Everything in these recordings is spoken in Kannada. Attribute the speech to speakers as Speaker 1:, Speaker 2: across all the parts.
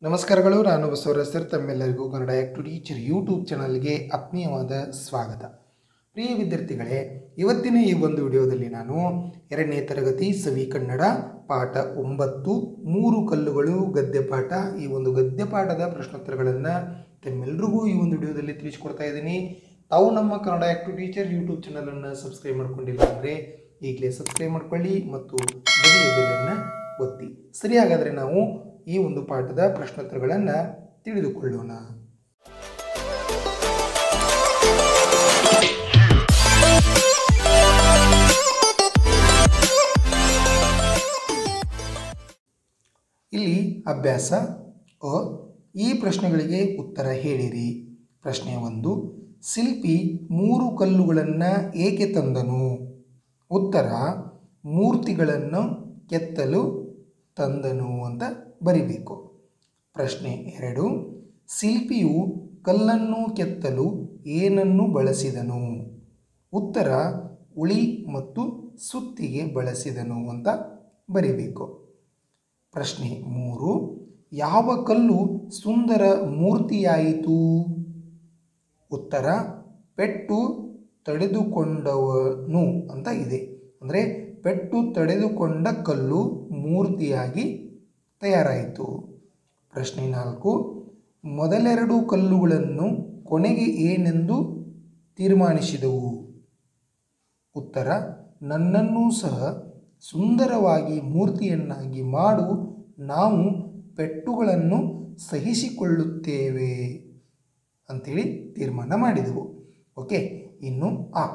Speaker 1: ನಮಸ್ಕಾರಗಳು ನಾನು ಬಸವರಾಜ್ ಸರ್ ತಮ್ಮೆಲ್ಲರಿಗೂ ಕನ್ನಡ ಆ್ಯಕ್ಟು ಟೀಚರ್ ಯೂಟ್ಯೂಬ್ ಚಾನಲ್ಗೆ ಆತ್ಮೀಯವಾದ ಸ್ವಾಗತ ಪ್ರಿಯ ವಿದ್ಯಾರ್ಥಿಗಳೇ ಇವತ್ತಿನ ಈ ಒಂದು ವಿಡಿಯೋದಲ್ಲಿ ನಾನು ಎರಡನೇ ತರಗತಿ ಸವಿ ಕನ್ನಡ ಪಾಠ ಒಂಬತ್ತು ಮೂರು ಕಲ್ಲುಗಳು ಗದ್ಯ ಪಾಠ ಈ ಒಂದು ಗದ್ಯ ಪಾಠದ ಪ್ರಶ್ನೋತ್ತರಗಳನ್ನು ತಮ್ಮೆಲ್ಲರಿಗೂ ಈ ಒಂದು ವಿಡಿಯೋದಲ್ಲಿ ತಿಳಿಸ್ಕೊಡ್ತಾ ಇದ್ದೀನಿ ತಾವು ನಮ್ಮ ಕನ್ನಡ ಆ್ಯಕ್ಟು ಟೀಚರ್ ಯೂಟ್ಯೂಬ್ ಚಾನಲನ್ನು ಸಬ್ಸ್ಕ್ರೈಬ್ ಮಾಡ್ಕೊಂಡಿಲ್ಲ ಅಂದರೆ ಈಗಲೇ ಸಬ್ಸ್ಕ್ರೈಬ್ ಮಾಡ್ಕೊಳ್ಳಿ ಮತ್ತು ಬದಿಯ ಬೆಲ್ಲನ್ನು ಒತ್ತಿ ಸರಿ ಹಾಗಾದರೆ ನಾವು ಈ ಒಂದು ಪಾಠದ ಪ್ರಶ್ನೋತ್ತರಗಳನ್ನು ತಿಳಿದುಕೊಳ್ಳೋಣ ಇಲ್ಲಿ ಅಭ್ಯಾಸ ಅ ಈ ಪ್ರಶ್ನೆಗಳಿಗೆ ಉತ್ತರ ಹೇಳಿರಿ ಪ್ರಶ್ನೆ ಒಂದು ಶಿಲ್ಪಿ ಮೂರು ಕಲ್ಲುಗಳನ್ನು ಏಕೆ ತಂದನು ಉತ್ತರ ಮೂರ್ತಿಗಳನ್ನು ಕೆತ್ತಲು ತಂದನು ಅಂತ ಬರಿಬೇಕು ಪ್ರಶ್ನೆ ಎರಡು ಶಿಲ್ಪಿಯು ಕಲ್ಲನ್ನು ಕೆತ್ತಲು ಏನನ್ನು ಬಳಸಿದನು ಉತ್ತರ ಉಳಿ ಮತ್ತು ಸುತ್ತಿಗೆ ಬಳಸಿದನು ಅಂತ ಬರಿಬೇಕು ಪ್ರಶ್ನೆ ಮೂರು ಯಾವ ಕಲ್ಲು ಸುಂದರ ಮೂರ್ತಿಯಾಯಿತು ಉತ್ತರ ಪೆಟ್ಟು ತಡೆದುಕೊಂಡವನು ಅಂತ ಇದೆ ಅಂದರೆ ಪೆಟ್ಟು ತಡೆದುಕೊಂಡ ಕಲ್ಲು ಮೂರ್ತಿಯಾಗಿ ತಯಾರಾಯಿತು ಪ್ರಶ್ನೆ ನಾಲ್ಕು ಮೊದಲೆರಡು ಕಲ್ಲುಗಳನ್ನು ಕೊನೆಗೆ ಏನೆಂದು ತೀರ್ಮಾನಿಸಿದವು ಉತ್ತರ ನನ್ನನ್ನೂ ಸಹ ಸುಂದರವಾಗಿ ಮೂರ್ತಿಯನ್ನಾಗಿ ಮಾಡು ನಾವು ಪೆಟ್ಟುಗಳನ್ನು ಸಹಿಸಿಕೊಳ್ಳುತ್ತೇವೆ ಅಂಥೇಳಿ ತೀರ್ಮಾನ ಮಾಡಿದೆವು ಓಕೆ ಇನ್ನು ಆ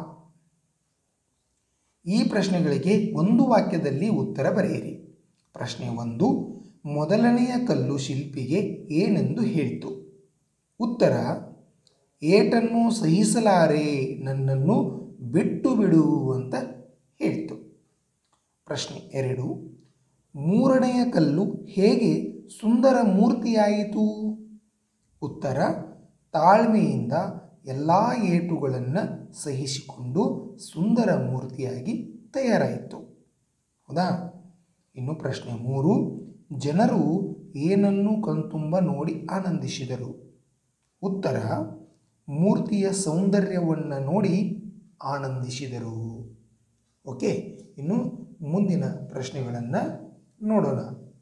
Speaker 1: ಈ ಪ್ರಶ್ನೆಗಳಿಗೆ ಒಂದು ವಾಕ್ಯದಲ್ಲಿ ಉತ್ತರ ಬರೆಯಿರಿ ಪ್ರಶ್ನೆ ಒಂದು ಮೊದಲನೆಯ ಕಲ್ಲು ಶಿಲ್ಪಿಗೆ ಏನೆಂದು ಹೇಳಿತು ಉತ್ತರ ಏಟನ್ನು ಸಹಿಸಲಾರೆ ನನ್ನನ್ನು ಬಿಟ್ಟು ಬಿಡು ಅಂತ ಹೇಳಿತು ಪ್ರಶ್ನೆ ಎರಡು ಮೂರನೆಯ ಕಲ್ಲು ಹೇಗೆ ಸುಂದರ ಮೂರ್ತಿಯಾಯಿತು ಉತ್ತರ ತಾಳ್ಮೆಯಿಂದ ಎಲ್ಲ ಏಟುಗಳನ್ನು ಸಹಿಸಿಕೊಂಡು ಸುಂದರ ಮೂರ್ತಿಯಾಗಿ ತಯಾರಾಯಿತು ಹೌದಾ ಇನ್ನು ಪ್ರಶ್ನೆ ಮೂರು ಜನರು ಏನನ್ನು ಕಣ್ತುಂಬ ನೋಡಿ ಆನಂದಿಸಿದರು ಉತ್ತರ ಮೂರ್ತಿಯ ಸೌಂದರ್ಯವನ್ನು ನೋಡಿ ಆನಂದಿಸಿದರು ಓಕೆ ಇನ್ನು ಮುಂದಿನ ಪ್ರಶ್ನೆಗಳನ್ನು ನೋಡೋಣ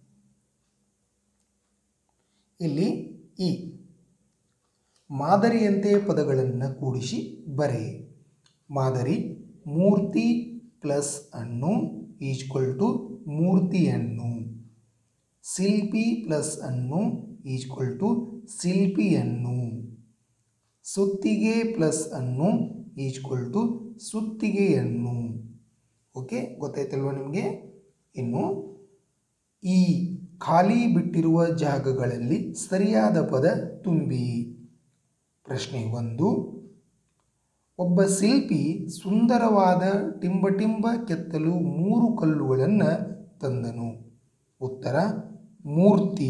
Speaker 1: ಇಲ್ಲಿ ಈ ಮಾದರಿಯಂತೆ ಪದಗಳನ್ನು ಕೂಡಿಸಿ ಬರೆ ಮಾದರಿ ಮೂರ್ತಿ ಪ್ಲಸ್ ಅನ್ನು ಈಜ್ಕೊಲ್ ಟು ಮೂರ್ತಿಯನ್ನು ಶಿಲ್ಪಿ ಪ್ಲಸ್ ಅನ್ನು ಈಜ್ಕೊಲ್ ಟು ಶಿಲ್ಪಿಯನ್ನು ಸುತ್ತಿಗೆ ಪ್ಲಸ್ ಅನ್ನು ಈಜ್ಕೊಲ್ ಟು ಸುತ್ತಿಗೆಯನ್ನು ಓಕೆ ಗೊತ್ತಾಯ್ತಲ್ವ ನಿಮಗೆ ಇನ್ನು ಈ ಖಾಲಿ ಬಿಟ್ಟಿರುವ ಜಾಗಗಳಲ್ಲಿ ಸರಿಯಾದ ಪದ ತುಂಬಿ ಪ್ರಶ್ನೆ ಒಂದು ಒಬ್ಬ ಶಿಲ್ಪಿ ಸುಂದರವಾದ ಟಿಂಬಟಿಂಬ ಕೆತ್ತಲು ಮೂರು ಕಲ್ಲುಗಳನ್ನು ತಂದನು ಉತ್ತರ ಮೂರ್ತಿ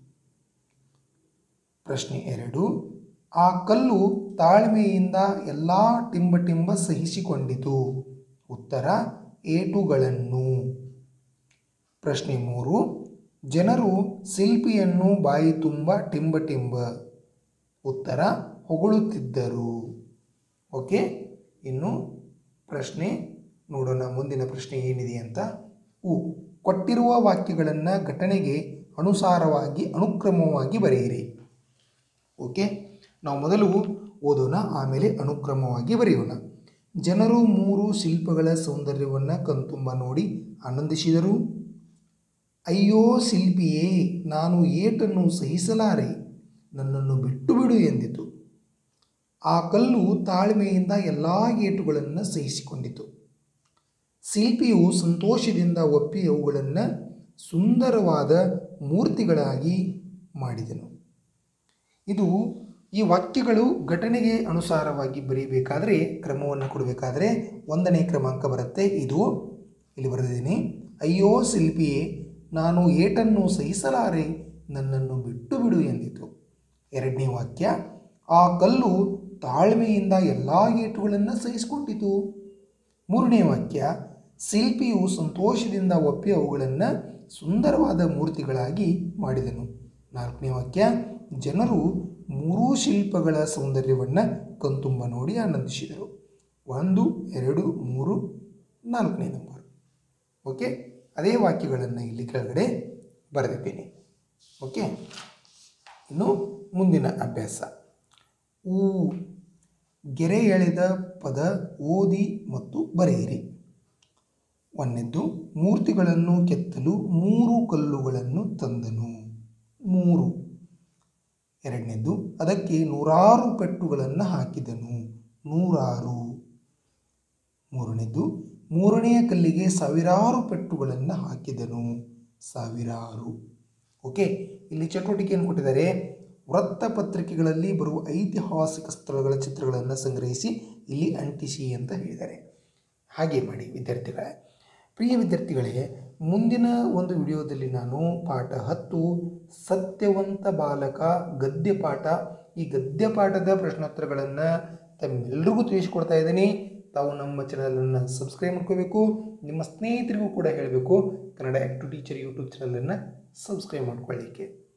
Speaker 1: ಪ್ರಶ್ನೆ ಎರಡು ಆ ಕಲ್ಲು ತಾಳ್ಮೆಯಿಂದ ಎಲ್ಲ ಟಿಂಬಟಿಂಬ ಸಹಿಸಿಕೊಂಡಿತು ಉತ್ತರ ಏಟುಗಳನ್ನು ಪ್ರಶ್ನೆ ಮೂರು ಜನರು ಶಿಲ್ಪಿಯನ್ನು ಬಾಯಿ ತುಂಬ ಟಿಂಬಟಿಂಬ ಉತ್ತರ ಹೊಗಳುತ್ತಿದ್ದರು ಓಕೆ ಇನ್ನು ಪ್ರಶ್ನೆ ನೋಡೋಣ ಮುಂದಿನ ಪ್ರಶ್ನೆ ಏನಿದೆ ಅಂತ ಉ ಕೊಟ್ಟಿರುವ ವಾಕ್ಯಗಳನ್ನು ಘಟನೆಗೆ ಅನುಸಾರವಾಗಿ ಅನುಕ್ರಮವಾಗಿ ಬರೆಯಿರಿ ಓಕೆ ನಾವು ಮೊದಲು ಓದೋಣ ಆಮೇಲೆ ಅನುಕ್ರಮವಾಗಿ ಬರೆಯೋಣ ಜನರು ಮೂರು ಶಿಲ್ಪಗಳ ಸೌಂದರ್ಯವನ್ನು ಕಣ್ತುಂಬ ನೋಡಿ ಆನಂದಿಸಿದರು ಅಯ್ಯೋ ಶಿಲ್ಪಿಯೇ ನಾನು ಏಟನ್ನು ಸಹಿಸಲಾರೆ ನನ್ನನ್ನು ಬಿಟ್ಟು ಬಿಡು ಎಂದಿತು ಆ ಕಲ್ಲು ತಾಳ್ಮೆಯಿಂದ ಎಲ್ಲ ಏಟುಗಳನ್ನು ಸಹಿಸಿಕೊಂಡಿತು ಶಿಲ್ಪಿಯು ಸಂತೋಷದಿಂದ ಒಪ್ಪಿ ಅವುಗಳನ್ನು ಸುಂದರವಾದ ಮೂರ್ತಿಗಳಾಗಿ ಮಾಡಿದನು ಇದು ಈ ವಾಕ್ಯಗಳು ಘಟನೆಗೆ ಅನುಸಾರವಾಗಿ ಬರೀಬೇಕಾದರೆ ಕ್ರಮವನ್ನು ಕೊಡಬೇಕಾದ್ರೆ ಒಂದನೇ ಕ್ರಮಾಂಕ ಬರುತ್ತೆ ಇದು ಇಲ್ಲಿ ಬರೆದಿದ್ದೀನಿ ಅಯ್ಯೋ ಶಿಲ್ಪಿಯೇ ನಾನು ಏಟನ್ನು ಸಹಿಸಲಾರೆ ನನ್ನನ್ನು ಬಿಟ್ಟು ಬಿಡು ಎಂದಿತು ಎರಡನೇ ವಾಕ್ಯ ಆ ಕಲ್ಲು ತಾಳ್ಮೆಯಿಂದ ಎಲ್ಲ ಏಟುಗಳನ್ನು ಸಹಿಸಿಕೊಂಡಿತು ಮೂರನೇ ವಾಕ್ಯ ಶಿಲ್ಪಿಯು ಸಂತೋಷದಿಂದ ಒಪ್ಪಿ ಅವುಗಳನ್ನು ಸುಂದರವಾದ ಮೂರ್ತಿಗಳಾಗಿ ಮಾಡಿದನು ನಾಲ್ಕನೇ ವಾಕ್ಯ ಜನರು ಮೂರೂ ಶಿಲ್ಪಗಳ ಸೌಂದರ್ಯವನ್ನು ಕಣ್ತುಂಬ ನೋಡಿ ಆನಂದಿಸಿದರು ಒಂದು ಎರಡು ಮೂರು ನಾಲ್ಕನೇ ನಂಬರ್ ಓಕೆ ಅದೇ ವಾಕ್ಯಗಳನ್ನು ಇಲ್ಲಿ ಕೆಳಗಡೆ ಬರೆದಿದ್ದೀನಿ ಓಕೆ ಇನ್ನು ಮುಂದಿನ ಅಭ್ಯಾಸ ಊ ಗೆರೆ ಎಳೆದ ಪದ ಓದಿ ಮತ್ತು ಬರೆಯಿರಿ ಒಂದನೇದ್ದು ಮೂರ್ತಿಗಳನ್ನು ಕೆತ್ತಲು ಮೂರು ಕಲ್ಲುಗಳನ್ನು ತಂದನು ಮೂರು ಎರಡನೇದ್ದು ಅದಕ್ಕೆ ನೂರಾರು ಪೆಟ್ಟುಗಳನ್ನು ಹಾಕಿದನು ನೂರಾರು ಮೂರನೇದ್ದು ಮೂರನೆಯ ಕಲ್ಲಿಗೆ ಸಾವಿರಾರು ಪೆಟ್ಟುಗಳನ್ನು ಹಾಕಿದನು ಸಾವಿರಾರು ಓಕೆ ಇಲ್ಲಿ ಚಟುವಟಿಕೆಯನ್ನು ಕೊಟ್ಟಿದ್ದಾರೆ ವೃತ್ತಪತ್ರಿಕೆಗಳಲ್ಲಿ ಬರುವ ಐತಿಹಾಸಿಕ ಸ್ಥಳಗಳ ಚಿತ್ರಗಳನ್ನು ಸಂಗ್ರಹಿಸಿ ಇಲ್ಲಿ ಅಂಟಿಸಿ ಅಂತ ಹೇಳಿದ್ದಾರೆ ಹಾಗೆ ಮಾಡಿ ವಿದ್ಯಾರ್ಥಿಗಳೇ ಪ್ರಿಯ ವಿದ್ಯಾರ್ಥಿಗಳೇ ಮುಂದಿನ ಒಂದು ವಿಡಿಯೋದಲ್ಲಿ ನಾನು ಪಾಠ ಹತ್ತು ಸತ್ಯವಂತ ಬಾಲಕ ಗದ್ಯ ಪಾಠ ಈ ಗದ್ಯ ಪಾಠದ ಪ್ರಶ್ನೋತ್ತರಗಳನ್ನು ತಮ್ಮೆಲ್ಲರಿಗೂ ತಿಳಿಸ್ಕೊಡ್ತಾ ಇದ್ದೀನಿ ತಾವು ನಮ್ಮ ಚಾನಲನ್ನು ಸಬ್ಸ್ಕ್ರೈಬ್ ಮಾಡ್ಕೋಬೇಕು ನಿಮ್ಮ ಸ್ನೇಹಿತರಿಗೂ ಕೂಡ ಹೇಳಬೇಕು ಕನ್ನಡ ಆ್ಯಕ್ಟು ಟೀಚರ್ ಯೂಟ್ಯೂಬ್ ಚಾನಲನ್ನು ಸಬ್ಸ್ಕ್ರೈಬ್ ಮಾಡ್ಕೊಳ್ಳಿಕ್ಕೆ